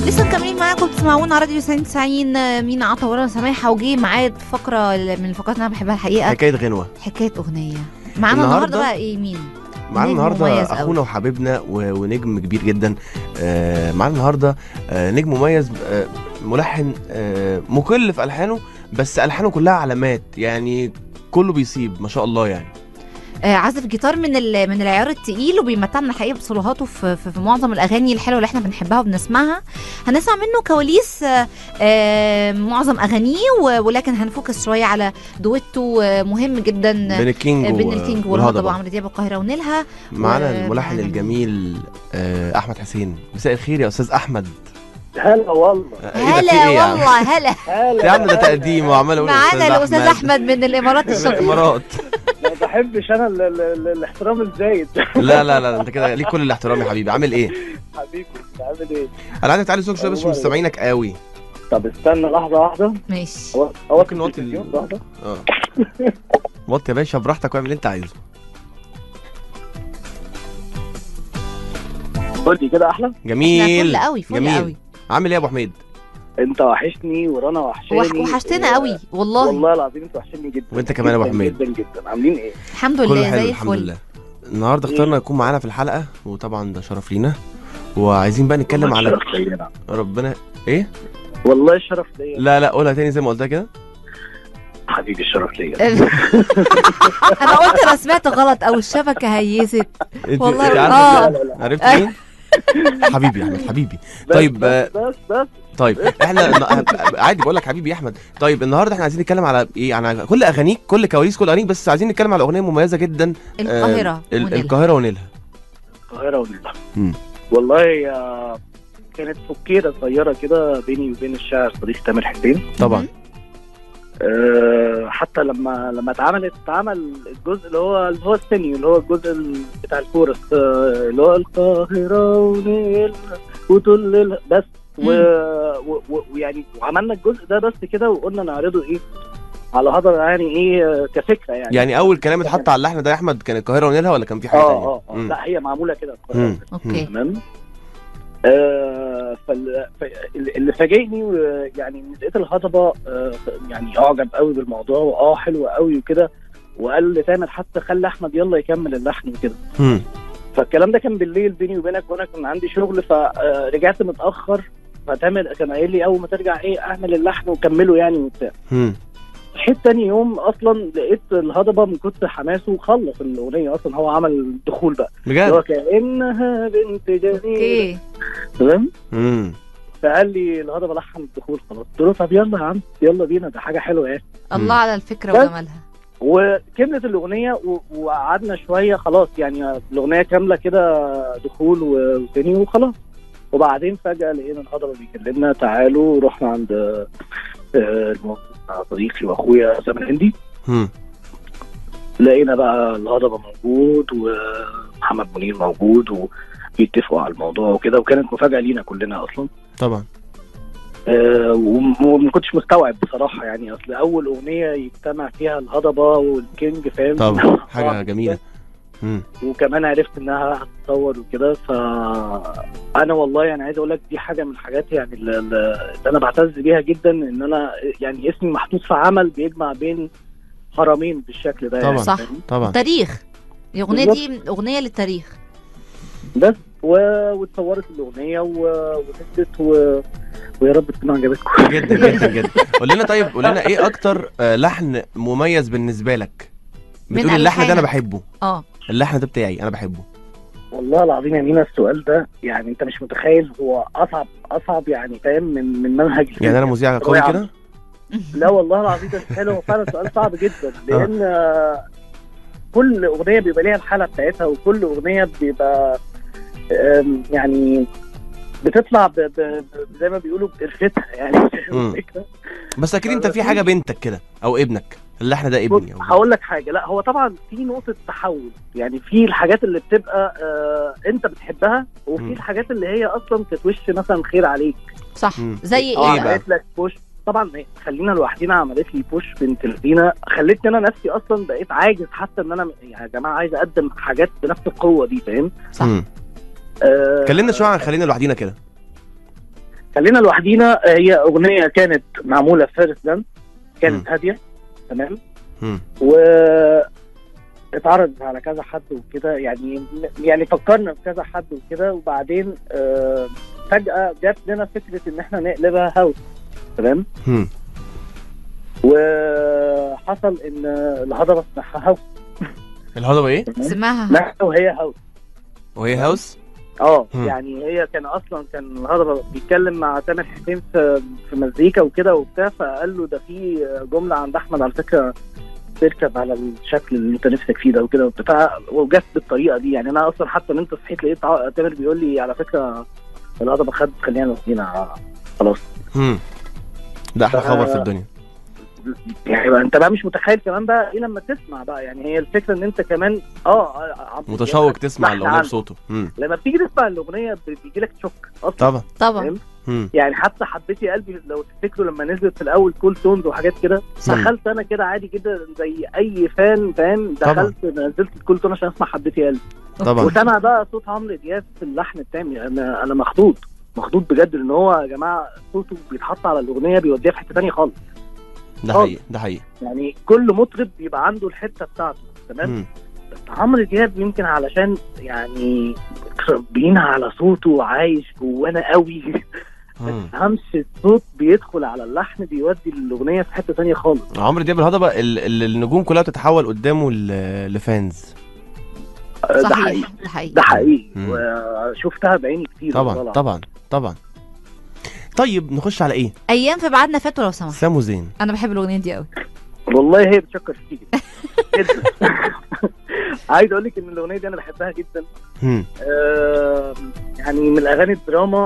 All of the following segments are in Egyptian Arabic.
لسه مكملين معاكم بتسمعونا راديو 90 مين عطا ولا سماحه وجه ميعاد فقره من الفقرات اللي انا بحبها الحقيقه حكايه غنوه حكايه اغنيه معانا النهاردة- النهارده بقى ايه مين؟ معانا نجم النهارده مميز أوي. اخونا وحبيبنا و- ونجم كبير جدا آه، معانا النهارده آه، نجم مميز آه، ملحن آه، مكل في الحانه بس الحانه كلها علامات يعني كله بيصيب ما شاء الله يعني آه عازف جيتار من ال- من العيار التقيل وبيمتعنا الحقيقه بصلوهاته في, في, في معظم الاغاني الحلوه اللي احنا بنحبها وبنسمعها هنسمع منه كواليس آه آه معظم اغانيه و- ولكن هنفوكس شويه على دويتو آه مهم جدا بين الكينج آه، بين و- الكينج والهضبه والهضبه عمرو دياب والقاهره ونيلها معانا و- الملحن معانا الجميل آه، احمد حسين مساء الخير يا استاذ احمد هلا والله آه، إيه ده، في هلا إيه يا عم؟ والله هلا هلا يا عم ده تقديم وعمال اقول معانا الاستاذ احمد من الامارات من الشقيقه الامارات ما بحبش انا ال- ال- ال- الاحترام الزايد لا لا لا انت كده ليك كل الاحترام يا حبيبي عامل ايه؟ حبيبي انت عامل ايه؟ انا عايزك تعلي صوتك شويه بس مش والله. مستمعينك قوي طب استنى لحظه واحده ماشي هو هو ممكن نوطي ال- التلفزيون لحظه اه وطي يا باشا براحتك واعمل اللي انت عايزه قول لي كده احلى جميل فل قوي فل جميل. قوي عامل ايه يا ابو حميد؟ انت وحشني ورانا وحشاني وح- وحشتنا و- قوي والله والله العظيم انت وحشني جدا وانت كمان يا أبو جداً حميد. جدا جدا عاملين ايه؟ الحمد كله لله حلو زي الحمد الفل لله النهارده اخترنا يكون معانا في الحلقه وطبعا ده شرف لينا وعايزين بقى نتكلم والله على الشرف ليا ربنا ايه؟ والله الشرف ليا لا لا قولها تاني زي ما قلتها كده حبيبي الشرف ليا انا قلت انا سمعت غلط او الشبكه هيست انت والله انت آه. عارفه لا لا لا عرفت مين؟ حبيبي يا احمد حبيبي بس طيب، بس بس, بس. طيب احنا الن- عادي بقول لك حبيبي يا احمد طيب النهارده احنا عايزين نتكلم على ايه على كل اغانيك كل كواليس كل اغانيك بس عايزين نتكلم على اغنيه مميزه جدا القاهره ال- ونيلها. القاهره ونيلها القاهره ونيلها مم. والله يا كانت فكيره صغيره كده بيني وبين الشاعر صديق تامر حسين طبعا أه حتى لما لما اتعملت اتعمل الجزء اللي هو اللي هو الثاني اللي هو الجزء ال- بتاع الكورس أه اللي هو القاهرة ونيل وتل بس و- و- و- ويعني وعملنا الجزء ده بس كده وقلنا نعرضه ايه على هذا يعني ايه آه، كفكره يعني يعني اول كلام اتحط على اللحن ده يا احمد كان القاهره ونيلها ولا كان في حاجه اه تانية؟ اه آه. مم. لا هي معموله كده القاهرة مم. ونيل. اوكي تمام آه فال... ف- اللي فاجئني و- يعني إن لقيت الهضبه آه يعني اعجب قوي بالموضوع واه حلو قوي وكده وقال لتامر حتى خلي احمد يلا يكمل اللحن وكده مم. فالكلام ده كان بالليل بيني وبينك وانا كان عندي شغل فرجعت متاخر فتامر كان قايل لي اول ما ترجع ايه اعمل اللحن وكمله يعني وبتاع مم. صحيت تاني يوم اصلا لقيت الهضبه من كتر حماسه خلص الاغنيه اصلا هو عمل الدخول بقى اللي هو بجد كانها بنت جميل اوكي تمام مم. فقال لي الهضبه لحن الدخول خلاص قلت له طب يلا يا عم يلا بينا ده حاجه حلوه يعني الله على الفكره بس. وجمالها وكملت الاغنيه و- وقعدنا شويه خلاص يعني الاغنيه كامله كده دخول و- وثاني وخلاص وبعدين فجاه لقينا الهضبه بيكلمنا تعالوا رحنا عند آه، المهندس بتاع صديقي واخويا سامر الهندي مم. لقينا بقى الهضبه موجود ومحمد منير موجود وبيتفقوا على الموضوع وكده وكانت مفاجاه لينا كلنا اصلا طبعا آه، وم- وما كنتش مستوعب بصراحه يعني اصل اول اغنيه يجتمع فيها الهضبه والكينج فاهم طبعا حاجه جميله مم. وكمان عرفت انها هتتصور وكده فانا والله يعني عايز اقول لك دي حاجه من الحاجات يعني اللي, اللي انا بعتز بيها جدا ان انا يعني اسمي محطوط في عمل بيجمع بين هرمين بالشكل ده طبعا. يعني صح. فاهم؟ طبعا تاريخ الاغنيه دي اغنيه للتاريخ بس و... واتصورت الاغنيه و... ونزلت و... ويا رب تكون عجبتكم جدا جدا جدا قول لنا طيب قول لنا ايه اكتر آه، لحن مميز بالنسبه لك من بتقول اللحن ده انا ألحانك. بحبه اه اللحن ده بتاعي انا بحبه والله العظيم يا مينا السؤال ده يعني انت مش متخيل هو اصعب اصعب يعني فاهم من من منهج يعني انا مذيع قوي رائع. كده لا والله العظيم ده حلو هو فعلا سؤال صعب جدا لان آه، كل اغنيه بيبقى ليها الحاله بتاعتها وكل اغنيه بيبقى آم، يعني بتطلع ب... ب... ب- زي ما بيقولوا بقرفتها يعني مم. فاهم الفكره بس اكيد انت في حاجه بنتك كده او ابنك اللحن ده بص، ابني أو هقول لك حاجه لا هو طبعا في نقطه تحول يعني في الحاجات اللي بتبقى آه انت بتحبها وفي مم. الحاجات اللي هي اصلا كتوش مثلا خير عليك صح مم. زي اه إيه ايه بقى؟ عملت لك بوش طبعا إيه، خلينا لوحدينا عملت لي بوش بنت لذينه خلتني انا نفسي اصلا بقيت عاجز حتى ان انا يا جماعه عايز اقدم حاجات بنفس القوه دي فاهم صح مم. آه كلمنا شويه عن خلينا لوحدينا كده خلينا لوحدينا هي اغنيه كانت معموله في فارس دان كانت هاديه تمام مم. و اتعرضت على كذا حد وكده يعني يعني فكرنا في كذا حد وكده وبعدين آه فجأة جات لنا فكرة إن إحنا نقلبها هاوس تمام مم. وحصل إن الهضبة اسمها هاوس الهضبه ايه سمعها لا وهي هاوس وهي هاوس اه مم. يعني هي كان اصلا كان الهضبه بيتكلم مع تامر حسين في في مزيكا وكده وبتاع فقال له ده في جمله عند احمد على فكره تركب على الشكل اللي انت نفسك فيه ده وكده وبتاع وجت بالطريقه دي يعني انا اصلا حتى من انت صحيت لقيت ع- تامر بيقول لي على فكره الهضبه خد خلينا لوحدينا خلاص مم. ده احلى ف- خبر في الدنيا يعني بقى انت بقى مش متخيل كمان بقى ايه لما تسمع بقى يعني هي الفكره ان انت كمان اه عم- متشوق تسمع لحن الاغنيه عنه. بصوته مم. لما بتيجي تسمع الاغنيه بيجي لك شوك اصلا طبعا طبعا فاهم؟ مم. يعني حتى حبيتي قلبي لو تفتكروا لما نزلت في الاول كول تونز وحاجات كده صح. دخلت انا كده عادي جدا زي اي فان فاهم دخلت نزلت الكول تون عشان اسمع حبيتي قلبي طبعا وسمع بقى صوت عمرو دياب في اللحن التاني انا انا مخضوض مخضوض بجد لان هو يا جماعه صوته بيتحط على الاغنيه بيوديها في حته تانيه خالص ده آه. حقيقي ده حقيقي يعني كل مطرب بيبقى عنده الحته بتاعته تمام مم. بس عمرو دياب يمكن علشان يعني ربينا على صوته وعايش جوانا قوي مم. تفهمش الصوت بيدخل على اللحن بيودي الاغنيه في حته تانية خالص عمرو دياب الهضبه ال- ال- النجوم كلها بتتحول قدامه ل- لفانز آه، ده حقيقي صحيح ده حقيقي ده حقيقي مم. وشفتها بعيني كتير طبعا والله. طبعا طبعا طيب نخش على ايه ايام في بعدنا فاتوا لو سمحت سامو زين انا بحب الاغنيه دي قوي والله هي بتشكر فيك جدا عايز اقول لك ان الاغنيه دي انا بحبها جدا مم. آه، يعني من الاغاني الدراما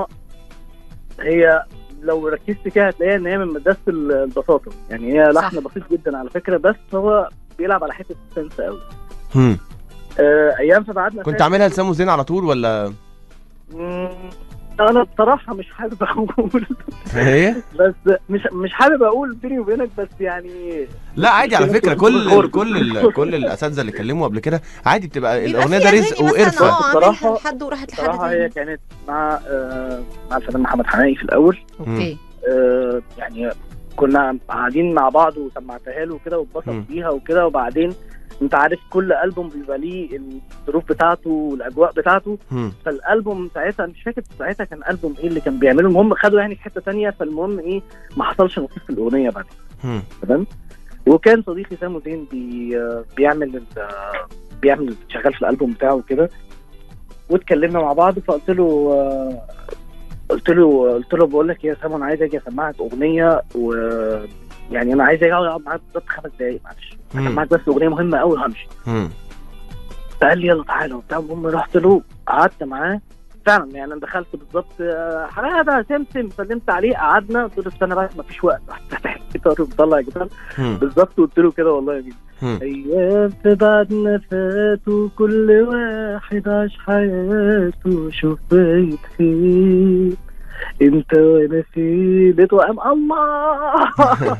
هي لو ركزت فيها هتلاقيها ان هي من مدرسه البساطه يعني هي لحن صح. بسيط جدا على فكره بس هو بيلعب على حته السنس قوي مم. آه، ايام فبعدنا كنت عاملها لسامو زين على طول ولا مم، انا بصراحه مش حابب اقول هي بس مش مش حابب اقول بيني وبينك بس يعني لا عادي على فكره كل غرب. كل ال- كل الاساتذه اللي اتكلموا قبل كده عادي بتبقى بيبقى الاغنيه في ده أغاني رزق مثلاً وقرفه اه عاملها بصراحة- لحد وراحت لحد بصراحه هي تاني كانت مع آه، مع الفنان محمد حماقي في الاول اوكي آه، يعني كنا قاعدين مع بعض وسمعتها له وكده واتبسط مم. بيها وكده وبعدين انت عارف كل البوم بيبقى ليه الظروف بتاعته والاجواء بتاعته مم. فالالبوم ساعتها مش فاكر ساعتها كان البوم ايه اللي كان بيعمله المهم خدوا يعني في حته تانية فالمهم ايه ما حصلش نصيب في الاغنيه بعد مم. تمام وكان صديقي سامو زين بي بيعمل ال- بيعمل شغال في الالبوم بتاعه وكده واتكلمنا مع بعض فقلت له آه، قلت له قلت له بقول لك إيه يا سامو انا عايز اجي اسمعك اغنيه و يعني انا عايز اجي اقعد معاك بالظبط خمس دقايق معلش مم. اسمعك بس اغنيه مهمه قوي وهمشي مم. فقال لي يلا تعالى وبتاع المهم رحت له قعدت معاه فعلا يعني انا دخلت بالظبط آه، حماده سمسم سلمت عليه قعدنا قلت له استنى بقى مفيش وقت رحت فاتح الجيتار ومطلع الجيتار مم. بالظبط قلت له كده والله يا جدع مم. ايام في بعدنا فاتوا كل واحد عاش حياته شوف بقيت فين انت وانا فين لقيته قام الله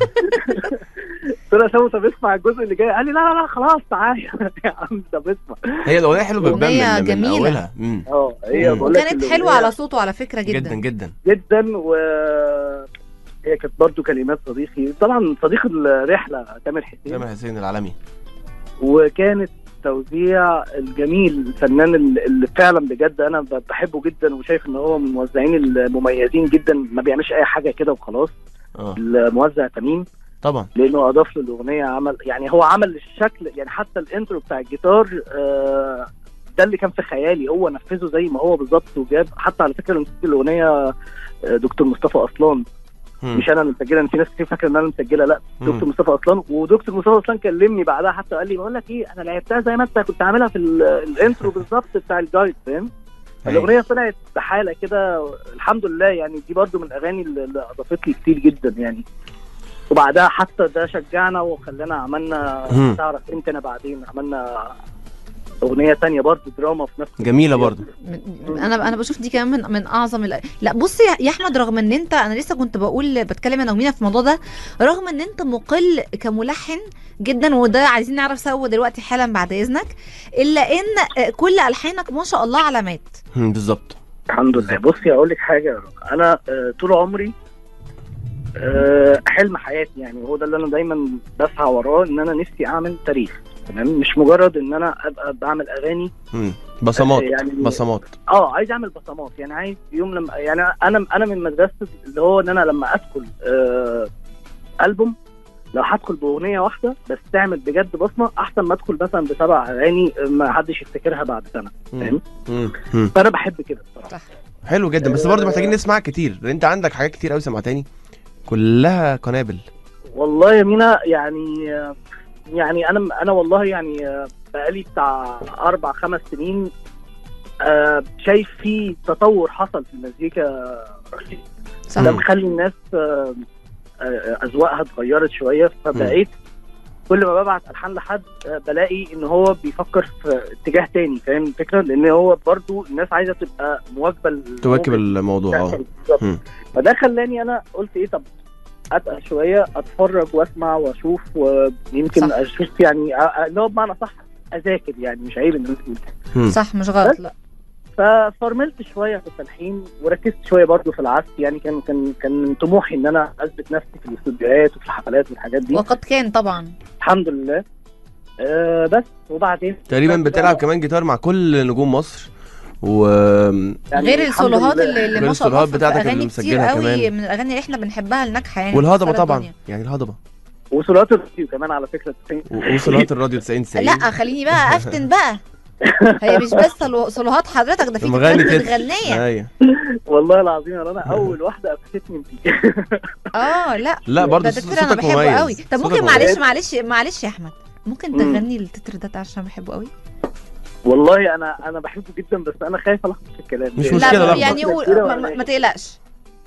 قلت له يا سامو طب اسمع الجزء اللي جاي قال لي لا لا لا خلاص تعالى يا عم طب اسمع هي الاغنيه حلوه بتبان أغنية من, من جميلة. اولها مم. اه هي مم. بقول لك وكانت الأغنية حلوه على صوته على فكره جدا جدا جدا جدا و هي كانت برضه كلمات صديقي طبعا صديق الرحله تامر حسين تامر حسين العالمي وكانت توزيع الجميل الفنان اللي اللي فعلا بجد انا ب- بحبه جدا وشايف ان هو من الموزعين المميزين جدا ما بيعملش اي حاجه كده وخلاص اه الموزع تميم طبعا لانه اضاف للاغنيه عمل يعني هو عمل الشكل يعني حتى الانترو بتاع الجيتار آه، ده اللي كان في خيالي هو نفذه زي ما هو بالظبط وجاب حتى على فكره الموسيقى الاغنيه آه، دكتور مصطفى اصلان مم. مش انا اللي مسجلها في ناس كتير فاكره ان انا اللي مسجلها لا مم. دكتور مصطفى اصلان ودكتور مصطفى اصلان كلمني بعدها حتى قال لي بقول لك ايه انا لعبتها زي ما انت كنت عاملها في ال- الانترو بالظبط بتاع الجايد فاهم الاغنيه طلعت بحاله كده الحمد لله يعني دي برضو من الاغاني اللي اللي اضافت لي كتير جدا يعني وبعدها حتى ده شجعنا وخلانا عملنا مم. تعرف انت انا بعدين عملنا اغنيه تانية برضو دراما في نفس جميله برضو من- انا انا بشوف دي كمان من من اعظم ال... لا بص يا يا احمد رغم ان انت انا لسه كنت بقول بتكلم انا ومينا في الموضوع ده رغم ان انت مقل كملحن جدا وده عايزين نعرف سوا دلوقتي حالا بعد اذنك الا ان كل الحانك ما شاء الله علامات مم. بالظبط الحمد لله بالظبط. بصي اقول لك حاجه يا رب. انا آه، طول عمري آه، حلم حياتي يعني هو ده اللي انا دايما بسعى وراه ان انا نفسي اعمل تاريخ تمام مش مجرد ان انا ابقى بعمل اغاني مم. بصمات يعني بصمات اه عايز اعمل بصمات يعني عايز يوم لما يعني انا انا من مدرسه اللي هو ان انا لما ادخل آه البوم لو هدخل باغنيه واحده بس تعمل بجد بصمه احسن ما ادخل مثلا بسبع اغاني ما حدش يفتكرها بعد سنه مم. فاهم؟ مم. مم. فانا بحب كده الصراحه حلو جدا بس برضه محتاجين نسمع كتير لان انت عندك حاجات كتير قوي سمعتني كلها قنابل والله يا مينا يعني آه، يعني انا انا والله يعني آه، بقالي بتاع اربع خمس سنين آه، شايف في تطور حصل في المزيكا رهيب. صح ده مخلي الناس آه، آه، اذواقها اتغيرت شويه فبقيت كل ما ببعت الحان لحد آه، بلاقي ان هو بيفكر في اتجاه تاني فاهم الفكره لان هو برضو الناس عايزه تبقى مواكبه لل- تواكب الموضوع اه بالظبط. مم. فده خلاني انا قلت ايه طب اتقل شويه اتفرج واسمع واشوف ويمكن صح. اشوف يعني آه، آه، اللي هو بمعنى صح اذاكر يعني مش عيب ان أنا أقول. مم. صح مش غلط لا ففرملت شويه في التلحين وركزت شويه برضو في العزف يعني كان كان كان من طموحي ان انا اثبت نفسي في الاستوديوهات وفي الحفلات والحاجات دي وقد كان طبعا الحمد لله آه بس وبعدين تقريبا بس بتلعب بقى- كمان جيتار مع كل نجوم مصر و يعني غير الحمد السولوهات لله. اللي, اللي غير ما شاء الله السولوهات في بتاعتك اللي اغاني كتير مسجلها قوي كمان. من الاغاني اللي احنا بنحبها الناجحه يعني والهضبه مكسرة طبعا الدنيا. يعني الهضبه وسولوهات الراديو كمان على فكره و- وصلات الراديو 90 90 لا خليني بقى افتن بقى هي مش بس سولو- سولوهات حضرتك ده في مغني كمان تتر. بتغنية ايوه والله العظيم يا رنا اول واحده قفشتني انت اه لا لا برضه ده تتر انا صوتك بحبه مميز قوي طب صوتك ممكن مميز. معلش معلش معلش يا احمد ممكن مم. تغني التتر ده عشان بحبه قوي والله انا انا بحبه جدا بس انا خايف الخبط في الكلام مش لأن مشكلة، لا لا، يعني فترة قول كبيرة ما, وأنا ما, ما تقلقش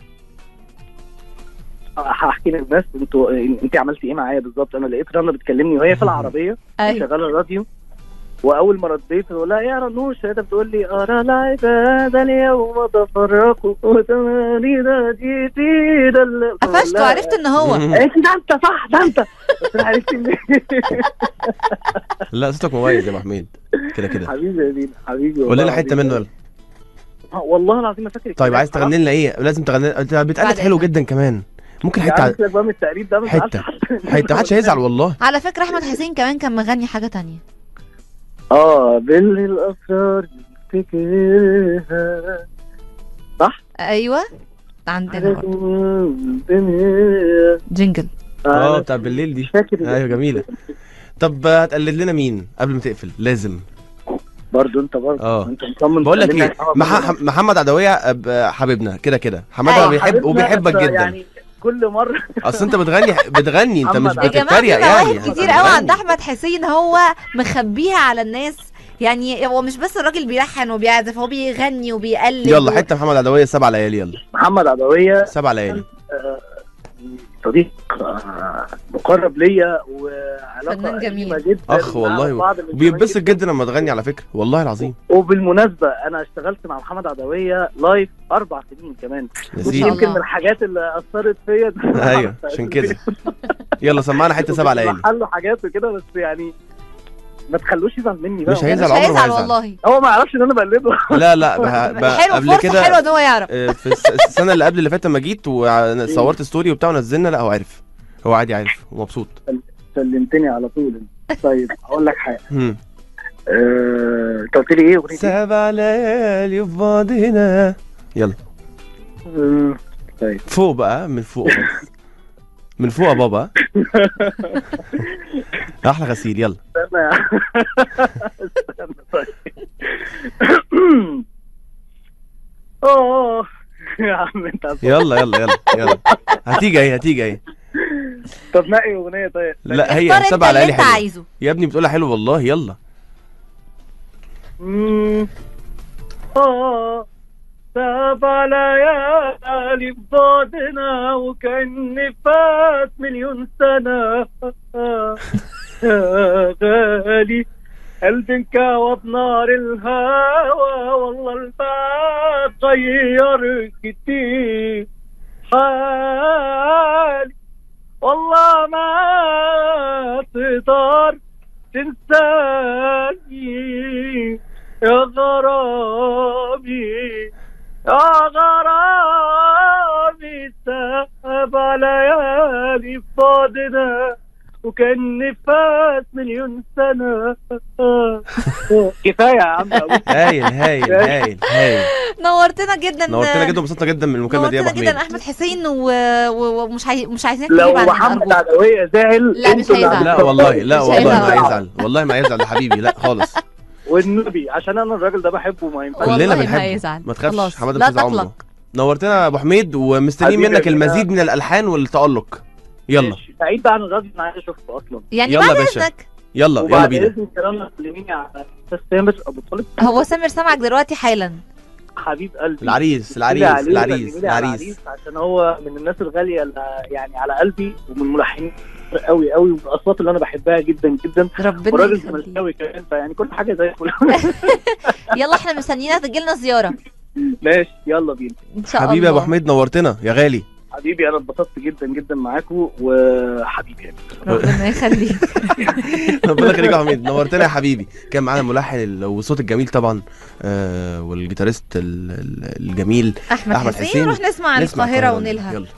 هحكي للناس انتوا انت عملتي ايه معايا بالظبط انا لقيت رنا بتكلمني وهي في العربيه ايوه شغاله الراديو واول ما رديت بقول لها يا رنوش لقيتها بتقول لي ارى العباد اليوم تفرقوا وتمانينا جيتي دل قفشت وعرفت ان هو قالت لي ده انت صح ده انت بس انا عرفت ان لا صوتك مميز يا محمود كده كده حبيبي يا دينا حبيبي قول والله لنا حته العظيم. منه يلا آه، والله العظيم ما فاكر طيب عايز تغني لنا ايه لازم تغني انت بتقلد بعد حلو إذنك. جدا كمان ممكن حتى حته عارف لك بقى من التقريب ده ما حتة. تزعلش حد. حته محدش هيزعل والله على فكره احمد حسين كمان كان مغني حاجه تانية اه باللي الاسرار نفتكرها ايوه عندنا برضه الدنيا جينجل اه بتاع بالليل دي مش فاكر ايوه جميله طب هتقلد لنا مين قبل ما تقفل لازم برضه انت برضه اه. انت مصمم بقول لك تكلمني ايه عن- آه، مح... برضه. محمد عدويه أب- حبيبنا كده كده حماده أيوة، بيحب حبيبنا، وبيحبك بس جدا يعني كل مره اصل انت بتغني بتغني انت مش محمد يا جماعه في بتتريق يعني مواهب انت كتير قوي عند بتغني. احمد حسين هو مخبيها على الناس يعني هو مش بس الراجل بيلحن وبيعزف هو بيغني وبيقلد يلا و- حته محمد عدويه سبع ليالي يلا محمد عدويه سبع ليالي آه، صديق آه، مقرب ليا وعلاقه فنان جميل. قديمة جدا اخ مع والله بعض من زمان وبيتبسط جدا. جدا لما تغني على فكره والله العظيم وبالمناسبه انا اشتغلت مع محمد عدويه لايف اربع سنين كمان يا ما ودي شاء سيدي يمكن الله. من الحاجات اللي اثرت فيا ايوه عشان كده يلا سمعنا حته سبع ليالي له حاجات وكده بس يعني ما تخلوش يزعل مني بقى مش مش هيزعل، عمره ما هيزعل هيزعل. والله هو ما يعرفش ان انا بقلده لا لا ب- ب- حلو قبل فرصه كده حلوه ان هو يعرف آه، في الس- السنه اللي قبل اللي فاتت لما جيت وصورت ستوري وبتاع ونزلنا لا هو عارف هو عادي عارف ومبسوط سلمتني على طول طيب اقول لك حاجه هم. آه، انت قلت لي ايه اغنيتي؟ سبع ليالي في بعضنا يلا آه، طيب فوق بقى من فوق خالص. من فوق يا بابا احلى غسيل يلا استنى يا استنى طيب اه يا عم انت عارف. يلا يلا يلا يلا هتيجي اهي هتيجي اهي طب نقي اغنيه طيب لا هي اختار انت سبع اللي ليالي انت حلوه عايزه يا ابني بتقولها حلو والله يلا مم. اه سبع ليالي في بعدنا وكأن فات مليون سنة يا غالي قلبي انكوى بنار الهوى والله البعد غير كتير حالي والله ما تقدر تنساني يا غرامي يا غرامي سبع ليالي فاضنا وكان فات مليون سنة كفاية يا عم أوي. هايل هايل هايل هايل نورتنا جدا نورتنا جدا وانبسطنا جدا من المكالمه دي يا ابو نورتنا جدا حميد احمد حسين و- و- ومش عاي... مش عايزينك تغيب لو عننا محمد أرجوك. عدوية زعل لا، مش انتوا اللي هيزعل. لا هتتصرفوا. والله لا مش والله هيزعل. ما هيزعل والله ما هيزعل يا حبيبي لا خالص والنبي عشان انا الراجل ده بحبه ما ينفعش كلنا والله ما بنحبه. هيزعل. ما تخافش خلاص. حماده لا مش عمره تقلق نورتنا يا ابو حميد ومستنيين حبيبي منك يا جماعة. المزيد من الالحان والتالق يلا ماشي. سعيد بقى عن الراجل انا عايز اشوفه اصلا يعني يلا بعد يا باشا. اذنك يلا يلا وبعد بينا اذن كلامنا كلميني على استاذ سامر ابو طالب هو سامر سامعك دلوقتي حالا حبيب قلبي العريس سلمي العريس عليه العريس وسلمي لي على العريس عشان هو من الناس الغاليه اللي يعني على قلبي ومن الملحنين قوي قوي ومن الاصوات اللي انا بحبها جدا جدا ربنا وراجل يخليك زملكاوي كمان فيعني كل حاجه زي الفل يلا احنا مستنيينك تجيلنا زياره ماشي يلا بينا ان شاء الله حبيبي يا ابو حميد نورتنا يا غالي حبيبي انا اتبسطت جدا جدا معاكم وحبيبي يعني ربنا يخليك ربنا يخليك يا حميد نورتنا يا حبيبي كان معانا الملحن ال- والصوت الجميل طبعا آه والجيتاريست ال- ال- الجميل احمد, أحمد حسين, حسين. نروح نسمع نسمع القاهره القاهرة ونيلها يلا